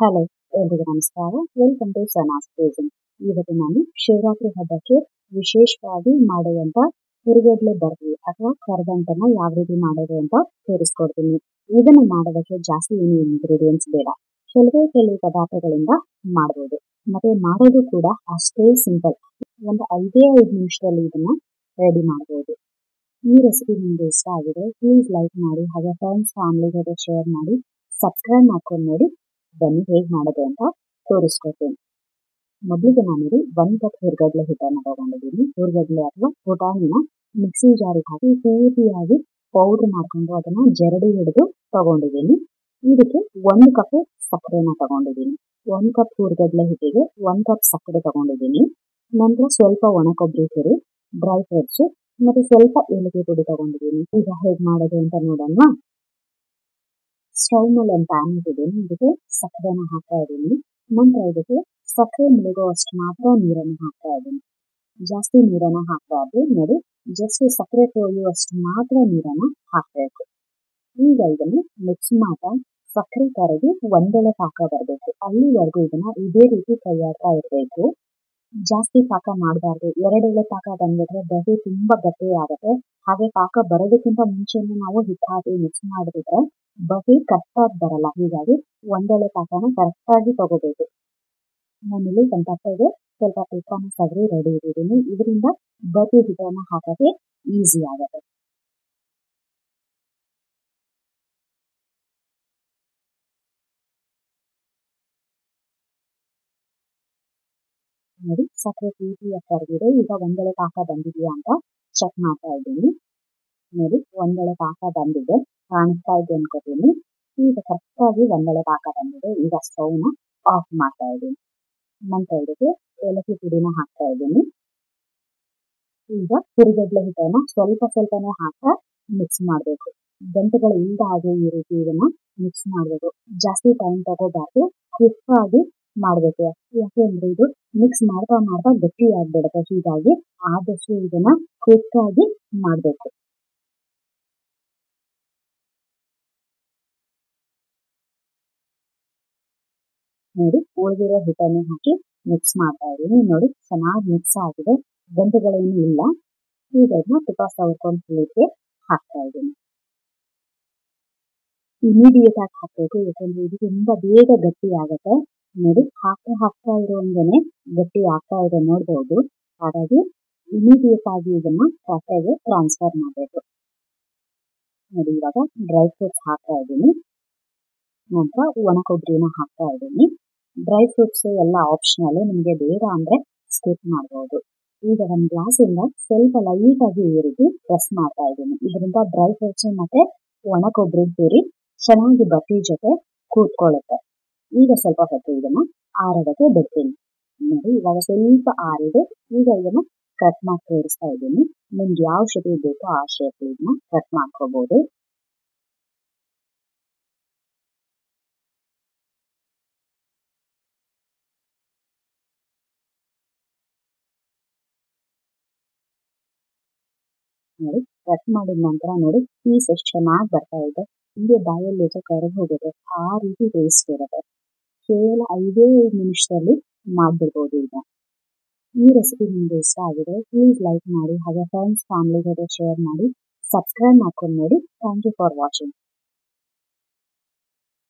hello ಎಲ್ರಿಗೂ ನಮಸ್ಕಾರ welcome to ಸನಾಸ್ ಕ್ರೇಜಿಂಗ್ ಇವತ್ತು ನಾನು ಶಿವರಾತ್ರಿ ಹಬ್ಬಕ್ಕೆ ವಿಶೇಷವಾಗಿ ಮಾಡುವಂತ ಹುರಿಗಡ್ಲೆ ಬರ್ಫಿ ಅಥವಾ ಕರದಂಟನ್ನ ಯಾವ ರೀತಿ ಮಾಡೋದು ಅಂತ ತೋರಿಸ್ಕೊಡ್ತೀನಿ ಇದನ್ನ ಮಾಡೋದಕ್ಕೆ ಜಾಸ್ತಿ ಏನು ಇಂಗ್ರೀಡಿಯೆಂಟ್ಸ್ ಬೇಡ ಕೆಲವೇ ಕೆಲವು ಪದಾರ್ಥಗಳಿಂದ ಮಾಡಬಹುದು ಮತ್ತೆ ಮಾಡೋದು ಕೂಡ ಅಷ್ಟೇ ಸಿಂಪಲ್ ಒಂದು ಐದೇ ಐದು ನಿಮಿಷದಲ್ಲಿ ಇದನ್ನ ರೆಡಿ ಮಾಡಬಹುದು ಈ ರೆಸಿಪಿ ನಿಮ್ಗೆ ಇಷ್ಟ ಆಗಿದೆ ಪ್ಲೀಸ್ ಲೈಕ್ ಮಾಡಿ ಹಾಗೆ ಫ್ರೆಂಡ್ಸ್ ಫ್ಯಾಮಿಲಿ ಜೊತೆ ಶೇರ್ ಮಾಡಿ ಸಬ್ಸ್ಕ್ರೈಬ್ ಮಾಡ್ಕೊಂಡು ನೋಡಿ ಬನ್ನಿ ಹೇಗೆ ಮಾಡೋದು ಅಂತ ತೋರಿಸ್ಕೊಡ್ತೀನಿ ಮೊದಲಿಗೆ ನಾನಿಲ್ಲಿ ಒಂದು ಕಪ್ ಹುರ್ಗಡ್ಲೆ ಹಿಟ್ಟನ್ನು ತಗೊಂಡಿದ್ದೀನಿ ಹುರ್ಗಡ್ಲೆ ಅಥವಾ ಪುಟಾಣಿನ ಮಿಕ್ಸಿ ಜಾರಿಗೆ ಹಾಕಿ ಪೂರ್ತಿಯಾಗಿ ಪೌಡರ್ ಮಾಡ್ಕೊಂಡು ಅದನ್ನ ಜರಡಿ ಹಿಡಿದು ತಗೊಂಡಿದ್ದೀನಿ ಇದಕ್ಕೆ ಒಂದು ಕಪ್ ಸಕ್ಕರೆನ ತಗೊಂಡಿದ್ದೀನಿ ಒಂದು ಕಪ್ ಹುರ್ಗಡ್ಲೆ ಹಿಟ್ಟಿಗೆ ಒಂದು ಕಪ್ ಸಕ್ಕರೆ ತಗೊಂಡಿದ್ದೀನಿ ನಂತರ ಸ್ವಲ್ಪ ಒಣ ಕೊಬ್ಬರಿ ತುರಿ ಡ್ರೈ ಫ್ರೂಟ್ಸ್ ಮತ್ತೆ ಸ್ವಲ್ಪ ಏಲಕ್ಕಿ ಪುಡಿ ತಗೊಂಡಿದ್ದೀನಿ ಈಗ ಹೇಗೆ ಮಾಡೋದು ಅಂತ ನೋಡೋಣ ಸ್ಟವ್ ಮೇಲೆ ಒಂದು ಪ್ಯಾನ್ ಇಟ್ಟಿದ್ದೀನಿ ಇದಕ್ಕೆ ಸಕ್ಕರೆನ ಹಾಕ್ತಾ ಇದ್ದೀನಿ ನಂತರ ಇದಕ್ಕೆ ಸಕ್ಕರೆ ಮುಳುಗುವಷ್ಟು ಮಾತ್ರ ನೀರನ್ನು ಹಾಕ್ತಾ ಇದ್ದೀನಿ ಜಾಸ್ತಿ ನೀರನ್ನ ಹಾಕಬಾರ್ದು ನೋಡಿ ಜಸ್ಟ್ ಸಕ್ಕರೆ ತೊಳೆಯುವಷ್ಟು ಮಾತ್ರ ನೀರನ್ನ ಹಾಕಬೇಕು ಈಗ ಇದನ್ನು ಮಿಕ್ಸ್ ಮಾಡ್ತಾ ಸಕ್ಕರೆ ಕರಗಿ ಒಂದೆಳೆ ಪಾಕ ಬರಬೇಕು ಅಲ್ಲಿವರೆಗೂ ಇದನ್ನ ಇದೇ ರೀತಿ ಕೈಯಾಡ್ತಾ ಇರಬೇಕು ಜಾಸ್ತಿ ಪಾಕ ಮಾಡಬಾರ್ದು ಎರಡೆಳೆ ಪಾಕ ಬಂದ್ಬಿಟ್ರೆ ದಹಿ ತುಂಬಾ ಗಟ್ಟಿ ಆಗುತ್ತೆ ಹಾಗೆ ಪಾಕ ಬರೋದಕ್ಕಿಂತ ಮುಂಚೆನೆ ನಾವು ಹಿಟ್ಟು ಹಾಕಿ ಮಿಕ್ಸ್ ಮಾಡಿಬಿಟ್ರೆ ಬಹಿ ಕರೆಕ್ಟಾಗಿ ಬರಲ್ಲ ಹೀಗಾಗಿ ಒಂದೆಳೆ ಪಾಕನ ಕರೆಕ್ಟಾಗಿ ತಗೋಬೇಕು ನಾನಿಲ್ಲಿ ಒಂದು ತಟ್ಟೆಗೆ ಸ್ವಲ್ಪ ತುಪ್ಪನ ಸಗರಿ ರೆಡಿ ಇಟ್ಟಿದ್ದೀನಿ ಇದರಿಂದ ಬಹಿ ಹಿಟ್ಟನ್ನ ಹಾಕೋಕೆ ಈಸಿ ಆಗುತ್ತೆ ನೋಡಿ ಸಕ್ಕರೆ ಪೂರ್ತಿಯಾಗಿ ಕರಗಿದೆ ಈಗ ಒಂದೆಳೆ ಪಾಕ ಬಂದಿದೆಯಾ ಅಂತ ಚೆಕ್ ಮಾಡ್ತಾ ಇದ್ದೀನಿ ನೋಡಿ ಒಂದೆಳೆ ಪಾಕ ಬಂದಿದೆ ಕಾಣಿಸ್ತಾ ಇದೆ ಅನ್ಕೋತೀನಿ ಈಗ ಕರೆಕ್ಟಾಗಿ ಒಂದೆಳೆ ಪಾಕ ಬಂದಿದೆ ಈಗ ಸ್ಟವ್ನ ಆಫ್ ಮಾಡ್ತಾ ಇದ್ದೀನಿ ನಂತರ ಇದಕ್ಕೆ ಏಲಕ್ಕಿ ಪುಡಿನ ಹಾಕ್ತಾ ಇದ್ದೀನಿ ಈಗ ಹುರಿಗಡ್ಲೆ ಹಿಟ್ಟನ್ನ ಸ್ವಲ್ಪ ಸ್ವಲ್ಪನೇ ಹಾಕ್ತಾ ಮಿಕ್ಸ್ ಮಾಡಬೇಕು ಗಂಟೆಗಳು ಇಲ್ಲದ ಹಾಗೆ ಈ ರೀತಿ ಇದನ್ನ ಮಿಕ್ಸ್ ಮಾಡಬೇಕು ಜಾಸ್ತಿ ಟೈಮ್ ತಗೋಬಾರ್ದು ಕ್ವಿಕ್ ಆಗಿ ಮಾಡಬೇಕು ಯಾಕೆಂದ್ರೆ ಇದು ಮಿಕ್ಸ್ ಮಾಡ್ತಾ ಮಾಡ್ತಾ ಗಟ್ಟಿ ಆಗ್ಬಿಡುತ್ತೆ ಹೀಗಾಗಿ ಆದಷ್ಟು ಇದನ್ನ ಕ್ವಿಕ್ ಆಗಿ ಮಾಡಬೇಕು ನೋಡಿ ಉಳಿದಿರೋ ಹಿಟ್ಟನ್ನು ಹಾಕಿ ಮಿಕ್ಸ್ ಮಾಡ್ತಾ ಇದ್ದೀನಿ ನೋಡಿ ಚೆನ್ನಾಗಿ ಮಿಕ್ಸ್ ಆಗಿದೆ ಗಂಟೆಗಳೇನು ಇಲ್ಲ ಈಗ ಇದನ್ನ ತುಪ್ಪ ಸವರ್ಕೊಂಡು ಪ್ಲೇಟ್ಗೆ ಹಾಕ್ತಾ ಇದ್ದೀನಿ ಇಮಿಡಿಯೇಟ್ ಆಗಿ ಹಾಕಬೇಕು ಯಾಕಂದ್ರೆ ಇದು ತುಂಬಾ ಬೇಗ ಗಟ್ಟಿ ಆಗುತ್ತೆ ನೋಡಿ ಹಾಕ್ತಾ ಹಾಕ್ತಾ ಇರುವಂಗೆನೆ ಗಟ್ಟಿ ಆಗ್ತಾ ಇದೆ ನೋಡ್ಬೋದು ಹಾಗಾಗಿ ಇಮಿಡಿಯೇಟ್ ಆಗಿ ಇದನ್ನ ತಟ್ಟೆಗೆ ಟ್ರಾನ್ಸ್ಫರ್ ಮಾಡಬೇಕು ನೋಡಿ ಇವಾಗ ಡ್ರೈ ಫ್ರೂಟ್ಸ್ ಹಾಕ್ತಾ ಇದ್ದೀನಿ ನಂತರ ಒಣ ಕೊಬ್ಬರಿನ ಹಾಕ್ತಾ ಇದ್ದೀನಿ ಡ್ರೈ ಫ್ರೂಟ್ಸ್ ಎಲ್ಲ ಆಪ್ಷನಲ್ ನಿಮಗೆ ಬೇಡ ಅಂದ್ರೆ ಸ್ಕಿಪ್ ಮಾಡಬಹುದು ಈಗ ಒಂದು ಗ್ಲಾಸಿಂದ ಸ್ವಲ್ಪ ಲೈಟ್ ಆಗಿ ಈ ರೀತಿ ಪ್ರೆಸ್ ಮಾಡ್ತಾ ಇದ್ದೀನಿ ಇದರಿಂದ ಡ್ರೈ ಫ್ರೂಟ್ಸ್ ಮತ್ತೆ ಒಣ ಕೊಬ್ಬರಿ ತುರಿ ಚೆನ್ನಾಗಿ ಬಟ್ಟಿ ಜೊತೆ ಕೂತ್ಕೊಳ್ಳುತ್ತೆ ಈಗ ಸ್ವಲ್ಪ ಹೊತ್ತು ಇದನ್ನ ಆರೋದಕ್ಕೆ ಬಿಡ್ತೀನಿ ನೋಡಿ ಇವಾಗ ಸ್ವಲ್ಪ ಆರಿದೆ ಈಗ ಇದನ್ನ ಕಟ್ ಮಾಡಿ ತೋರಿಸ್ತಾ ಇದ್ದೀನಿ ನಿಮ್ಗೆ ಯಾವ ಶೇಪ್ ಬೇಕೋ ಆ ಶೇಪ್ ಇದನ್ನ ಕಟ್ ಮಾಡ್ಕೋಬಹುದು ನೋಡಿ ಕಟ್ ಮಾಡಿದ ನಂತರ ನೋಡಿ ಪೀಸ್ ಎಷ್ಟು ಚೆನ್ನಾಗಿ ಬರ್ತಾ ಇದೆ ಹಿಂಗೆ ಬಾಯಲ್ಲಿ ಕರಗಿ ಹೋಗುತ್ತೆ ಆ ರೀತಿ ಟೇಸ್ಟ್ ಇರುತ್ತೆ ಕೇವಲ ಐದೇ ಐದು ನಿಮಿಷದಲ್ಲಿ ಮಾಡ್ಬಿಡ್ಬೋದು ಈಗ ಈ ರೆಸಿಪಿ ನಿಮ್ಗೆ ಇಷ್ಟ ಆಗಿದೆ ಪ್ಲೀಸ್ ಲೈಕ್ ಮಾಡಿ ಹಾಗೆ ಫ್ರೆಂಡ್ಸ್ ಫ್ಯಾಮಿಲಿ ಜೊತೆ ಶೇರ್ ಮಾಡಿ ಸಬ್ಸ್ಕ್ರೈಬ್ ಮಾಡ್ಕೊಂಡು ನೋಡಿ ಥ್ಯಾಂಕ್ ಯು ಫಾರ್ ವಾಚಿಂಗ್